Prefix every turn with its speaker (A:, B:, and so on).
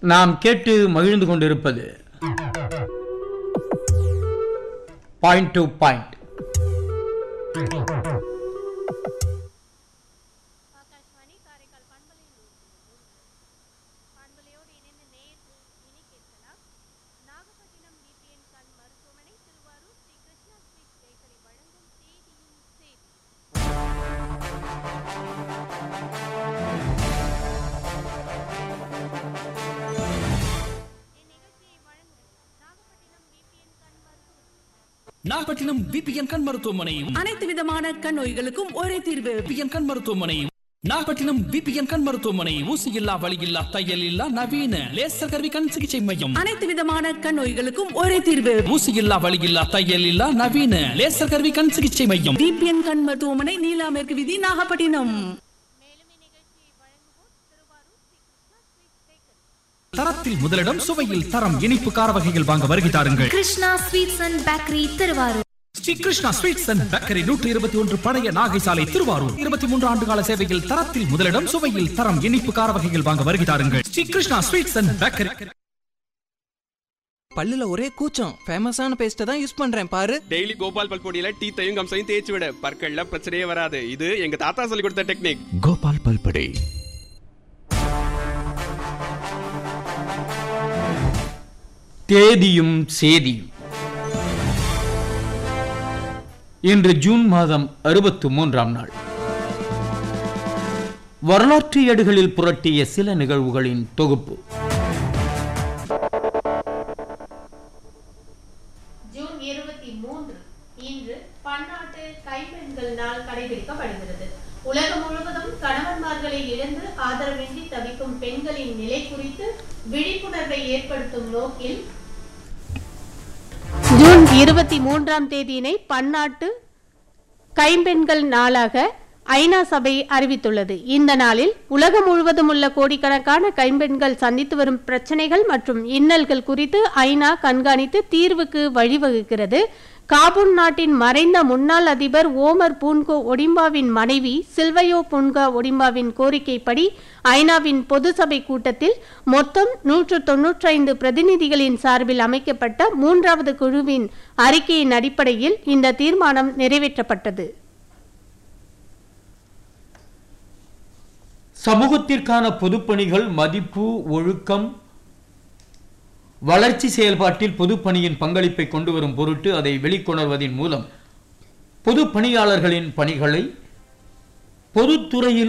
A: நாம் கேட்டு மகிழ்ந்து கொண்டிருப்பது point to point
B: Akashvani Karaikal பண்பலை பண்பலையோடு இணைந்து நேயர்கள் இனி கேட்கலாம் நாகப்பட்டினம் பிபிஎன் கண் மருத்துவமனை திருவாரூர் ஸ்ரீ கிருஷ்ணா ஸ்வீட் பேக்கரி வழங்கும் தேதியும் சேதி இந்நிகழ்ச்சியை வழங்குவோர் நாகப்பட்டினம் பிபிஎன் கண் மருத்துவமனை
C: நாகப்பட்டினம் பிபிஎன் கண் மருத்துவமனையும்
D: அனைத்து விதமான கண் நோய்களுக்கும் ஒரே தீர்வு
C: பிபிஎன் கண் மருத்துவமனையும் நாகப்பட்டினம் பிபிஎன் கண் மருத்துவமனை ஊசி இல்லா வலி இல்லா தையல் இல்லா நவீன லேசர் கருவி கண் சிகிச்சை மையம்
D: அனைத்து விதமான கண் நோய்களுக்கும் ஒரே தீர்வு
C: ஊசி இல்லா வலி இல்லா தையல் இல்லா நவீன லேசர் கருவி கண் சிகிச்சை மையம்
D: டிபிஎன் கண் மருத்துவமனை நீலா மேற்கு வீதி நாகப்பட்டினம்
B: மேலும் இந்நிகழ்ச்சியை வழங்குவோர் திருவாரூர் ஸ்ரீ கிருஷ்ணா ஸ்வீட் பேக்கரி
C: தரத்தில் முதலிடம் சுவையில் தரம் இனிப்பு கார வகைகள் வாங்க வருகை தாருங்கள்
E: Krishna sweets and bakery Thiruvarur
C: Sri Krishna sweets and bakery நூற்றி இருபத்தி ஒன்று பழைய நாகை சாலை திருவாரூர் இருபத்தி மூன்று ஆண்டு கால சேவையில் தரத்தில் முதலிடம் சுவையில் தரம் இனிப்பு கார வகைகள் வாங்க வருகை தாருங்கள் Sri Krishna sweets and bakery
F: பல்லுல ஒரே கூச்சம் ஃபேமஸான பேஸ்ட்டை தான் யூஸ் பண்றேன் பாரு
G: டெய்லி கோபால் பல்பொடியில டீத்தையும் கம்சையும் தேய்ச்சி விட பற்கள்ல பிரச்சனையே வராது இது எங்க தாத்தா சொல்லி கொடுத்த டெக்னிக்
H: கோபால் பல்படே
A: தேதியும் சேதியும் இன்று ஜூன் மாதம் அறுபத்து மூன்றாம் நாள் வரலாற்று ஏடுகளில் புரட்டிய சில நிகழ்வுகளின் தொகுப்பு
B: ஜூன் இருபத்தி மூன்று இன்று பன்னாட்டு கைப்பெண்கள் நாள் கடைபிடிக்கப்படுகிறது உலகம் முழுவதும் கணவன்மார்களை இழந்து ஆதரவின்றி தவிக்கும் பெண்களின் நிலை குறித்து விழிப்புணர்வை ஏற்படுத்தும் நோக்கில் ஜூன் இருபத்தி மூன்றாம் தேதியினை பன்னாட்டு கைம்பெண்கள் நாளாக ஐநா சபை அறிவித்துள்ளது இந்த நாளில் உலகம் முழுவதும் உள்ள கோடிக்கணக்கான கைம்பெண்கள் சந்தித்து வரும் பிரச்சனைகள் மற்றும் இன்னல்கள் குறித்து ஐநா கண்காணித்து தீர்வுக்கு வழிவகுக்கிறது காபூன் நாட்டின் மறைந்த முன்னாள் அதிபர் ஓமர் பூன்கோ ஒடிம்பாவின் மனைவி சில்வையோ புன்கா ஒடிம்பாவின் கோரிக்கைப்படி ஐநாவின் பொது சபை கூட்டத்தில் மொத்தம் நூற்று தொன்னூற்றைந்து பிரதிநிதிகளின் சார்பில் அமைக்கப்பட்ட மூன்றாவது குழுவின் அறிக்கையின் அடிப்படையில் இந்த தீர்மானம் நிறைவேற்றப்பட்டது
A: சமூகத்திற்கான பொதுப்பணிகள் மதிப்பு ஒழுக்கம் வளர்ச்சி செயல்பாட்டில் பொதுப்பணியின் பங்களிப்பை கொண்டு வரும் பொருட்டு அதை வெளிக்கொணர்வதின் மூலம் பொது பணியாளர்களின் பணிகளை பொதுத்துறையில்